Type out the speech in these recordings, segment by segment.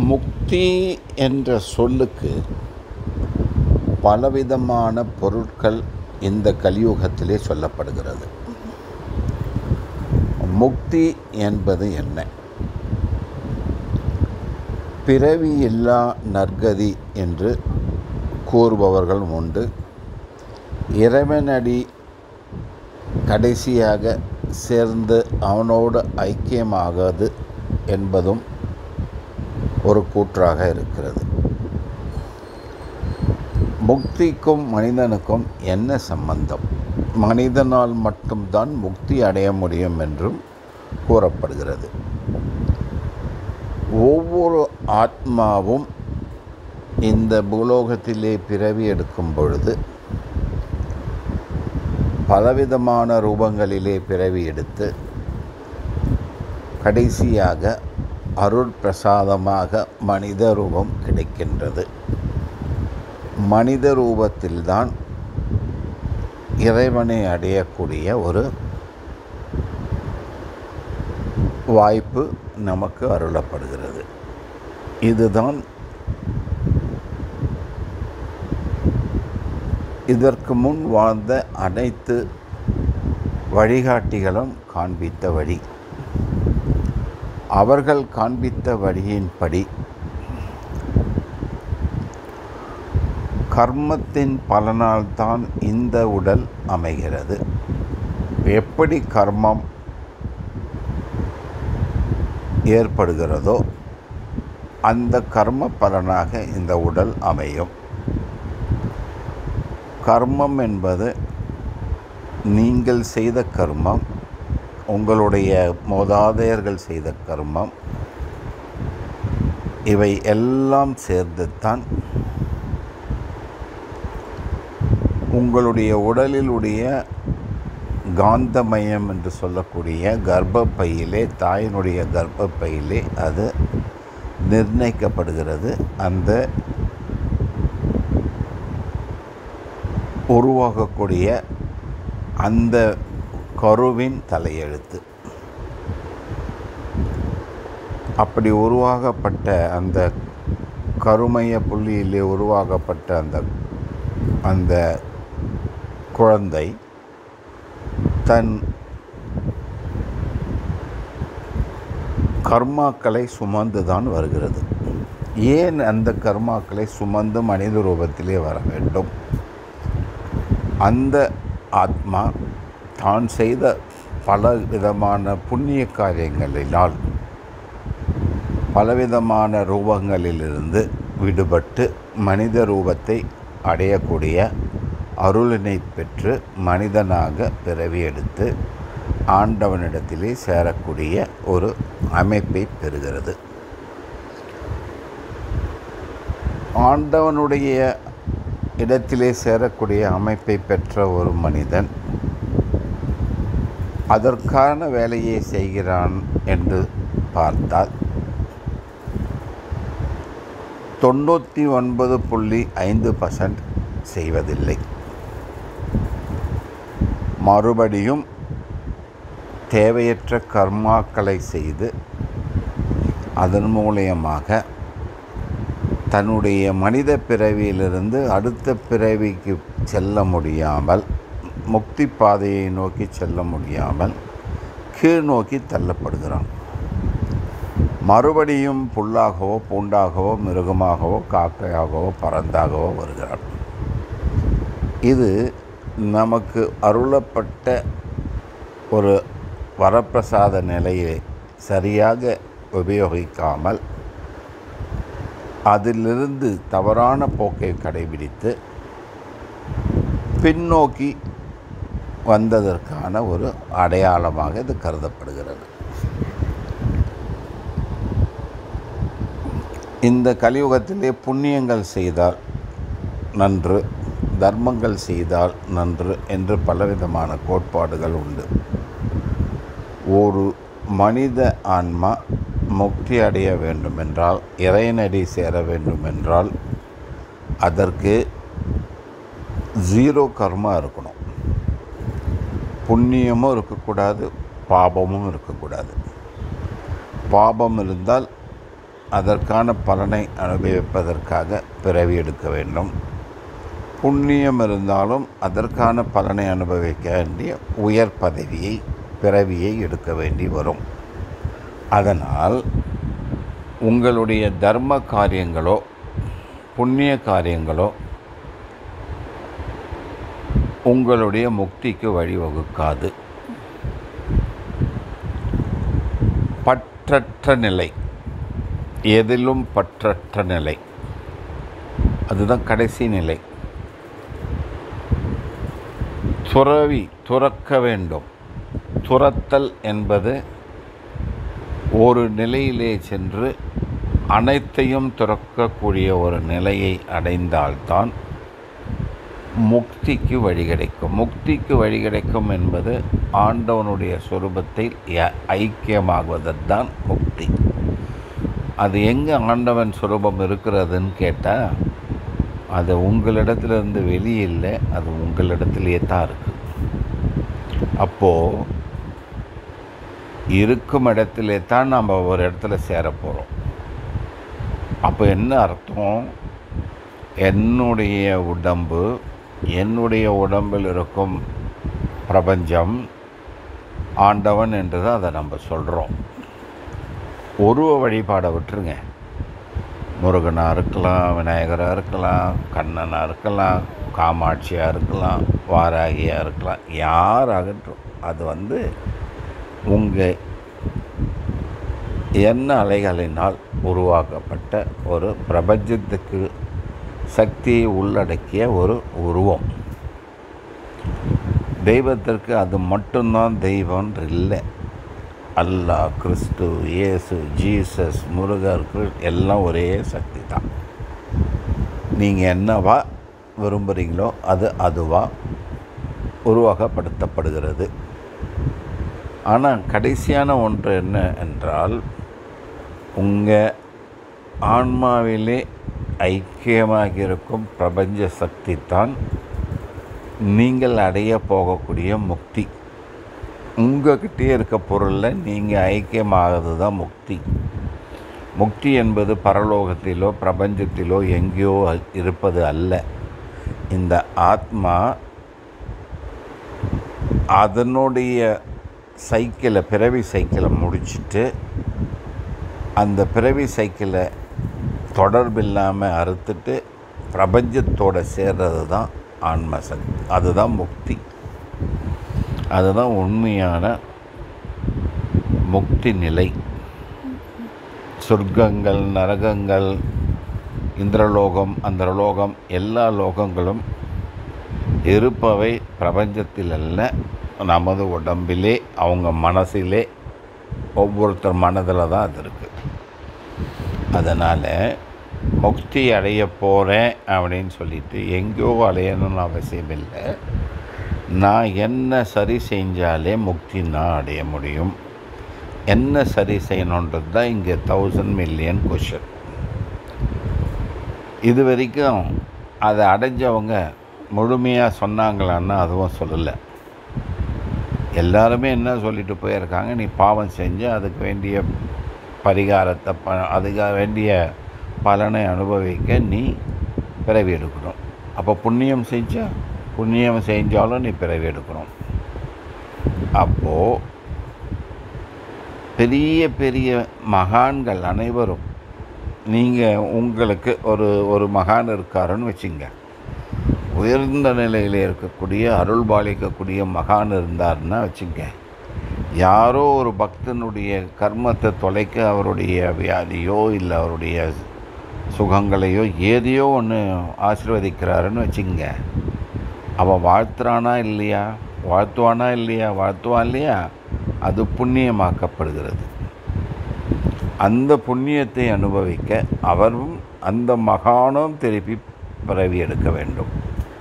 முக்தி என்ற சொல்லுக்கு பலவிதமான பொருட்கள் இந்த கலியுகத்திலே சொல்லப்படுகிறது முக்தி என்பது என்ன பிறவி இல்லா நற்கதி என்று கூறுபவர்கள் உண்டு இறைவனடி கடைசியாக சேர்ந்து அவனோடு ஐக்கியமாகாது என்பதும் ஒரு கூற்றாக இருக்கிறது முக்திக்கும் மனிதனுக்கும் என்ன சம்பந்தம் மனிதனால் மட்டும்தான் முக்தி அடைய முடியும் என்றும் கூறப்படுகிறது ஒவ்வொரு ஆத்மாவும் இந்த பூலோகத்திலே பிறவி எடுக்கும் பொழுது பலவிதமான ரூபங்களிலே பிறவி எடுத்து கடைசியாக அருட்பிரசாதமாக மனித ரூபம் கிடைக்கின்றது மனித ரூபத்தில்தான் இறைவனை அடையக்கூடிய ஒரு வாய்ப்பு நமக்கு அருளப்படுகிறது இதுதான் இதற்கு முன் வாழ்ந்த அனைத்து வழிகாட்டிகளும் காண்பித்த வழி அவர்கள் காண்பித்த வழியின்படி கர்மத்தின் பலனால்தான் இந்த உடல் அமைகிறது எப்படி கர்மம் ஏற்படுகிறதோ அந்த கர்ம பலனாக இந்த உடல் அமையும் கர்மம் என்பது நீங்கள் செய்த கர்மம் உங்களுடைய மூதாதையர்கள் செய்த கர்மம் இவை எல்லாம் சேர்ந்து தான் உங்களுடைய உடலிலுடைய காந்தமயம் என்று சொல்லக்கூடிய கர்ப்பப்பையிலே தாயினுடைய கர்ப்பப்பையிலே அது நிர்ணயிக்கப்படுகிறது அந்த உருவாகக்கூடிய அந்த கருவின் தலையெழுத்து அப்படி உருவாகப்பட்ட அந்த கருமைய புள்ளியிலே உருவாகப்பட்ட அந்த அந்த குழந்தை தன் கர்மாக்களை சுமந்து தான் வருகிறது ஏன் அந்த கர்மாக்களை சுமந்து மனித ரூபத்திலே வர வேண்டும் அந்த ஆத்மா தான் செய்த பல விதமான புண்ணிய காரியங்களினால் பலவிதமான ரூபங்களிலிருந்து விடுபட்டு மனித ரூபத்தை அடையக்கூடிய அருளினை பெற்று மனிதனாக பிறவி எடுத்து ஆண்டவனிடத்திலே சேரக்கூடிய ஒரு அமைப்பை பெறுகிறது ஆண்டவனுடைய இடத்திலே சேரக்கூடிய அமைப்பை பெற்ற ஒரு மனிதன் அதற்கான வேலையை செய்கிறான் என்று பார்த்தால் தொண்ணூற்றி ஒன்பது புள்ளி ஐந்து பர்சன்ட் செய்வதில்லை மறுபடியும் தேவையற்ற கர்மாக்களை செய்து அதன் மூலியமாக தன்னுடைய மனித பிறவியிலிருந்து அடுத்த பிறவிக்கு செல்ல முடியாமல் முக்தி பாதையை நோக்கி செல்ல முடியாமல் கீழ் நோக்கி தள்ளப்படுகிறான் மறுபடியும் புல்லாகவோ பூண்டாகவோ மிருகமாகவோ காக்கையாகவோ பறந்தாகவோ வருகிறான் இது நமக்கு அருளப்பட்ட ஒரு வரப்பிரசாத நிலையை சரியாக உபயோகிக்காமல் அதிலிருந்து தவறான போக்கை கடைபிடித்து பின்னோக்கி வந்ததற்கான ஒரு அடையாளமாக இது கருதப்படுகிறது இந்த கலியுகத்திலே புண்ணியங்கள் செய்தால் நன்று தர்மங்கள் செய்தால் நன்று என்று பலவிதமான கோட்பாடுகள் உண்டு ஒரு மனித ஆன்மா முக்தி அடைய வேண்டுமென்றால் இறைநடி சேர வேண்டுமென்றால் அதற்கு ஜீரோ கர்மா இருக்கணும் புண்ணியமும் இருக்கக்கூடாது பாபமும் இருக்கக்கூடாது பாபம் இருந்தால் அதற்கான பலனை அனுபவிப்பதற்காக பிறவி எடுக்க வேண்டும் புண்ணியம் இருந்தாலும் அதற்கான பலனை அனுபவிக்க வேண்டிய உயர் பதவியை பிறவியை எடுக்க வேண்டி வரும் அதனால் உங்களுடைய தர்ம காரியங்களோ புண்ணிய காரியங்களோ உங்களுடைய முக்திக்கு வழிவகுக்காது பற்றற்ற நிலை எதிலும் பற்றற்ற நிலை அதுதான் கடைசி நிலை துறவி துறக்க வேண்டும் துரத்தல் என்பது ஒரு நிலையிலே சென்று அனைத்தையும் துறக்கக்கூடிய ஒரு நிலையை அடைந்தால்தான் முக்திக்கு வழி கிடைக்கும் முக்திக்கு வழி கிடைக்கும் என்பது ஆண்டவனுடைய சொரூபத்தில் ய- ஐக்கியமாகுவதுதான் முக்தி அது எங்கே ஆண்டவன் சுரூபம் இருக்கிறதுன்னு கேட்டால் அது உங்களிடத்திலிருந்து வெளியே இல்லை அது உங்களிடத்திலேயே தான் இருக்குது அப்போது இருக்கும் இடத்திலே தான் நம்ம ஒரு இடத்துல சேர போகிறோம் அப்போ என்ன அர்த்தம் என்னுடைய உடம்பு என்னுடைய உடம்பில் இருக்கும் பிரபஞ்சம் ஆண்டவன் என்று தான் அதை நம்ம சொல்கிறோம் உருவ வழிபாடை விட்டுருங்க முருகனாக இருக்கலாம் விநாயகராக இருக்கலாம் கண்ணனாக இருக்கலாம் காமாட்சியாக இருக்கலாம் வாராகியாக இருக்கலாம் யாராகட்டும் அது வந்து உங்கள் எண்ண அலைகளினால் உருவாக்கப்பட்ட ஒரு பிரபஞ்சத்துக்கு சக்தியை உள்ளடக்கிய ஒரு உருவம் தெய்வத்திற்கு அது மட்டும்தான் தெய்வம் இல்லை அல்லாஹ் கிறிஸ்து இயேசு ஜீசஸ் முருகர் கிறிஸ் எல்லாம் ஒரே சக்தி தான் நீங்கள் என்னவா விரும்புகிறீங்களோ அது அதுவா உருவகப்படுத்தப்படுகிறது ஆனால் கடைசியான ஒன்று என்ன என்றால் உங்கள் ஆன்மாவிலே ஐக்கியமாக இருக்கும் பிரபஞ்ச சக்தி தான் நீங்கள் அடைய போகக்கூடிய முக்தி உங்ககிட்டே இருக்க பொருளில் நீங்கள் ஐக்கியமாகிறது தான் முக்தி முக்தி என்பது பரலோகத்திலோ பிரபஞ்சத்திலோ எங்கேயோ அ- இருப்பது அல்ல இந்த ஆத்மா அதனுடைய சைக்கிளை பிறவி சைக்கிளை முடிச்சிட்டு அந்த பிறவி சைக்கிளை தொடர்பில்லாமல் அறுத்துட்டு பிரபஞ்சத்தோட சேர்றது தான் ஆன்ம சக்தி அதுதான் முக்தி அதுதான் உண்மையான முக்தி நிலை சொர்க்கங்கள் நரகங்கள் இந்திரலோகம் அந்தரலோகம் எல்லா லோகங்களும் இருப்பவை பிரபஞ்சத்தில் அல்ல நமது உடம்பிலே அவங்க மனசிலே ஒவ்வொருத்தர் மனதில் தான் அது இருக்குது அதனால் முக்தி அடைய போகிறேன் அப்படின்னு சொல்லிட்டு எங்கேயோ அடையணும்னு அவசியம் இல்லை நான் என்ன சரி செஞ்சாலே முக்தி நான் அடைய முடியும் என்ன சரி செய்யணுன்றது தான் இங்கே தௌசண்ட் மில்லியன் கொஷின் இது வரைக்கும் அதை அடைஞ்சவங்க முழுமையாக சொன்னாங்களான்னா அதுவும் சொல்லலை எல்லாருமே என்ன சொல்லிட்டு போயிருக்காங்க நீ பாவம் செஞ்சு அதுக்கு வேண்டிய பரிகாரத்தை ப அதுக்கு வேண்டிய பலனை அனுபவிக்க நீ பிறவி எடுக்கணும் அப்போ புண்ணியம் செஞ்சா புண்ணியம் செஞ்சாலும் நீ பிறவி எடுக்கணும் அப்போது பெரிய பெரிய மகான்கள் அனைவரும் நீங்கள் உங்களுக்கு ஒரு ஒரு மகான் இருக்காருன்னு வச்சுங்க உயர்ந்த நிலையில் இருக்கக்கூடிய அருள் பாலிக்கக்கூடிய மகான் இருந்தாருன்னா வச்சுங்க யாரோ ஒரு பக்தனுடைய கர்மத்தை தொலைக்க அவருடைய வியாதியோ இல்லை அவருடைய சுகங்களையோ ஏதையோ ஒன்று ஆசீர்வதிக்கிறாருன்னு வச்சுங்க அவன் வாழ்த்துறானா இல்லையா வாழ்த்துவானா இல்லையா வாழ்த்துவான் இல்லையா அது புண்ணியமாக்கப்படுகிறது அந்த புண்ணியத்தை அனுபவிக்க அவரும் அந்த மகானும் திருப்பி பிறவி எடுக்க வேண்டும்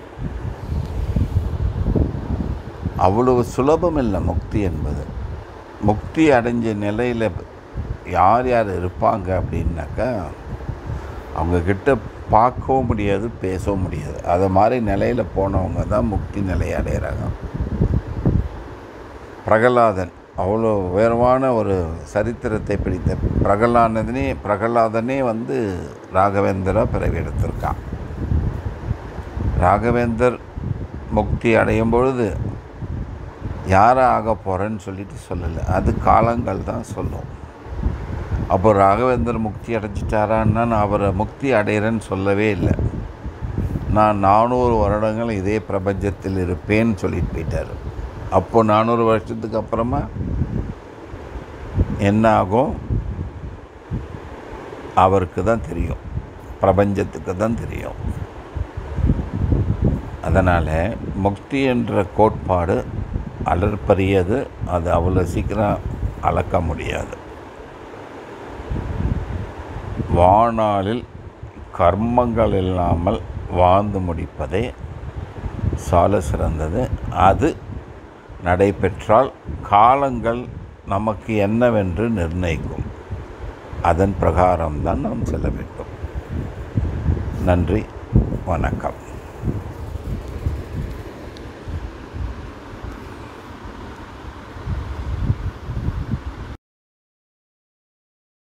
அவ்வளவு சுலபம் இல்லை முக்தி என்பது முக்தி அடைஞ்ச நிலையில் யார் யார் இருப்பாங்க அப்படின்னாக்கா அவங்கக்கிட்ட பார்க்கவும் முடியாது பேசவும் முடியாது அது மாதிரி நிலையில் போனவங்க தான் முக்தி நிலையை அடைகிறாங்க பிரகலாதன் அவ்வளோ உயர்வான ஒரு சரித்திரத்தை பிடித்த பிரகலாதனே பிரகலாதனே வந்து ராகவேந்திரா பிறவி எடுத்திருக்கான் ராகவேந்தர் முக்தி அடையும் பொழுது யாராக ஆக போகிறேன்னு சொல்லிட்டு சொல்லலை அது காலங்கள் தான் சொல்லும் அப்போ ராகவேந்தர் முக்தி அடைஞ்சிட்டாரான்னா நான் அவரை முக்தி அடைகிறேன்னு சொல்லவே இல்லை நான் நானூறு வருடங்கள் இதே பிரபஞ்சத்தில் இருப்பேன்னு சொல்லிட்டு போயிட்டார் அப்போ நானூறு வருஷத்துக்கு அப்புறமா என்ன ஆகும் அவருக்கு தான் தெரியும் பிரபஞ்சத்துக்கு தான் தெரியும் அதனால் முக்தி என்ற கோட்பாடு அலற்பரியது அது அவ்வளோ சீக்கிரம் அளக்க முடியாது வாழ்நாளில் கர்மங்கள் இல்லாமல் வாழ்ந்து முடிப்பதே சால சிறந்தது அது நடைபெற்றால் காலங்கள் நமக்கு என்னவென்று நிர்ணயிக்கும் அதன் பிரகாரம்தான் நாம் செல்ல வேண்டும் நன்றி வணக்கம்